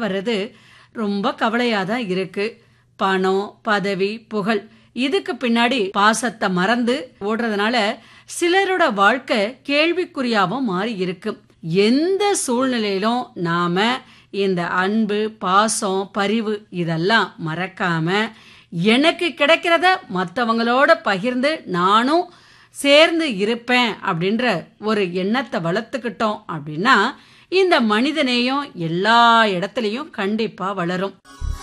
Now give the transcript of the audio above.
வர்றது ரொம்ப கவலையா தான் இருக்கு பணம் பதவி புகழ் இதுக்கு பின்னாடி பாசத்தை மறந்து ஓடுறதுனால சிலரோட வாழ்க்கை கேள்விக்குறியாவும் மாறி இருக்கு எந்த சூழ்நிலையிலும் நாம இந்த அன்பு பாசம் பரிவு இதெல்லாம் மறக்காம எனக்கு கிடைக்கிறத மற்றவங்களோட பகிர்ந்து நானும் சேர்ந்து இருப்பேன் அப்படின்ற ஒரு எண்ணத்தை வளர்த்துக்கிட்டோம் அப்படின்னா இந்த மனிதநேயம் எல்லா இடத்துலயும் கண்டிப்பா வளரும்